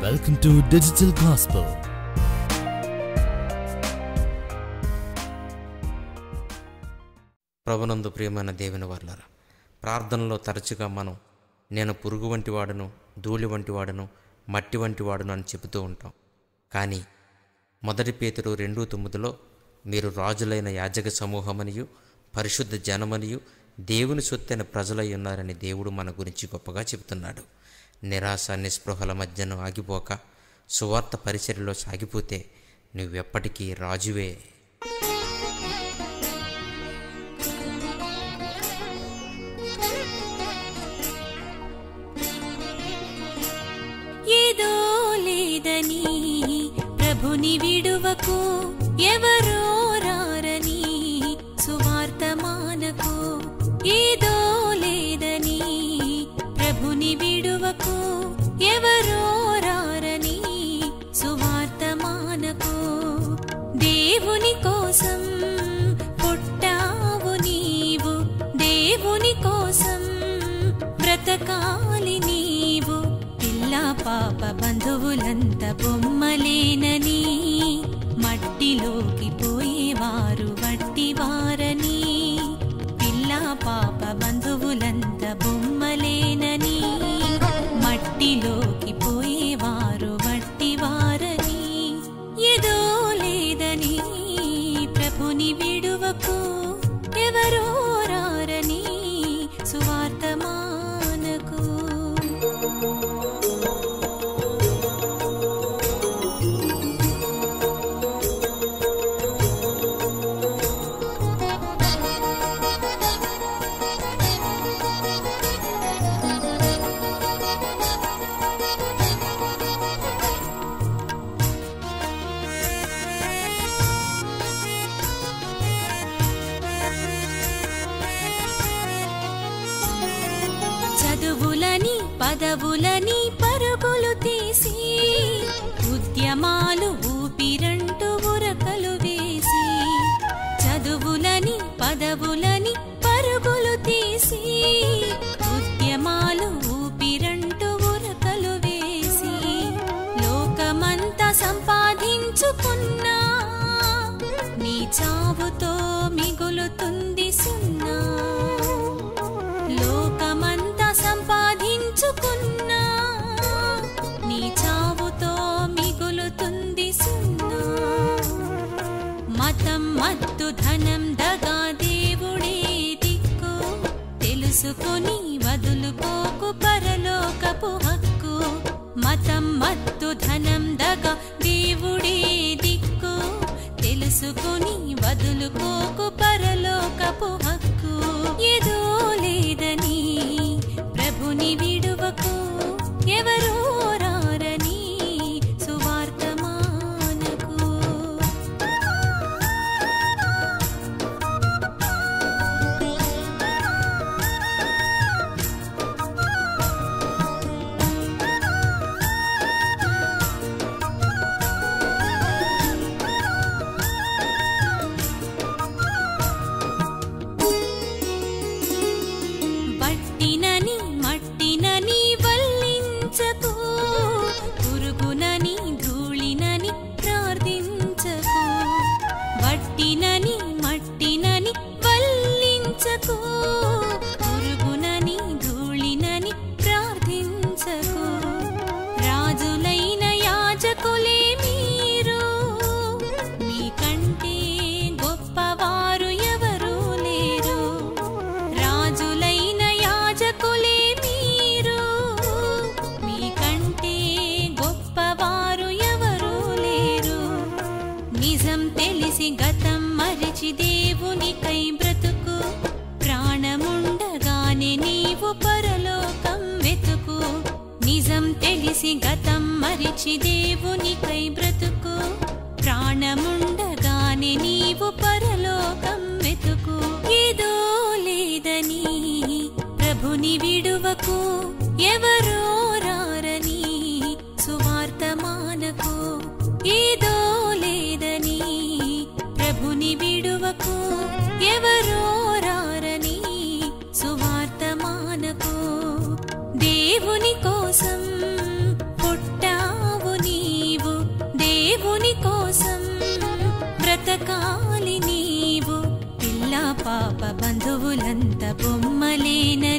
Welcome to Digital Gospel. ప్రభునందు ప్రియమైన దేవుని వర్లరా ప్రార్థనలో తరచుగా మనం నేను పురుగు వంటి వాడను ధూళి వంటి వాడను మట్టి వంటి వాడను అని చెబుతూ ఉంటాం కానీ మొదటి పేతురు రెండు తొమ్మిదిలో మీరు రాజులైన యాజక సమూహమనియు పరిశుద్ధ జనమనియు దేవుని సొత్తైన ప్రజలై ఉన్నారని దేవుడు మన గురించి గొప్పగా చెబుతున్నాడు నిరాశ నిస్పృహల మధ్యను ఆగిపోక సువార్త పరిచర్యలో సాగిపోతే నువ్వెప్పటికీ రాజువే ఏదో లేదని ప్రభుని విడువకు ఎవరో రారని సువార్త మానకు ఏదో లేదని ప్రభుని విడువకు ఎవరో రారని సువార్త మానకు దేవుని కోసం పుట్టావు నీవు దేవుని కోసం బ్రతకాలి నీవు పిల్ల పాప బంధువులంత బొమ్మలేనని మట్టిలోకి పోయేవారు వట్టివారని పిల్ల పాప బంధువులంత బొమ్మలేనని మట్టిలోకి పోయేవారు వట్టివారని ఏదో లేదని ప్రభుని విడువకు ఎవరో రారని సువార్త మానకు చదువులని పదవులని పరుగులు తీసి ఉద్యమాలు ఊపిరంటూ ఉరకలు వేసి చదువులని పదవులని పరుగులు తీసి ఉద్యమాలు ఊపిరంటూ ఉరకలు వేసి లోకమంతా సంపాదించుకున్నా నీ చావుతో మిగులుతుంది సున్నా లోకమంతా సంపాదించుకున్నా నీ చావుతో మిగులుతుంది సున్నా మతం మత్తు ధనం దగా దేవుడే దిక్కు తెలుసుకొని వదులుకోకు పరలోకపు హక్కు మతం మత్తు ధనం దగా దేవుడే దిక్కు తెలుసుకొని వదులుకోకు పరలోకపు హక్కు ఏదో లేదని ప్రభుని విడువకు ఎవరో రారని సువార్త మానకు వట్టినని మట్టినని వల్లించకు పురుగునని ధూళినని ప్రార్థించకు వట్టినని మట్టినని వల్లించకు పురుగునని ధూళినని ప్రార్థించకు రాజులైన యాజకులే మీరు మీకంటే గొప్పవారు ఎవరూ లేరు రాజులైన యాజకులే మీరు మీకంటే గొప్పవారు ఎవరూ లేరు నిజం తెలిసి గతం మరిచి దేవునికై బ్రతుకు ప్రాణముండగానే నీవు పరలోకం వెతుకు నిజం తెలిసి గతం మరిచి దేవునికై బ్రతుకు ప్రాణముండగానే నీవు పరలోకం వెతుకు ఏదో లేదని ప్రభుని విడువకు ఎవరో రారని సువార్త మానకు ఏదో లేదని ప్రభుని విడువకు ఎవరో రారని సువార్త మానకు దేవుని కోసం పుట్టావు పాప బంధువులంత బొమ్మలేనని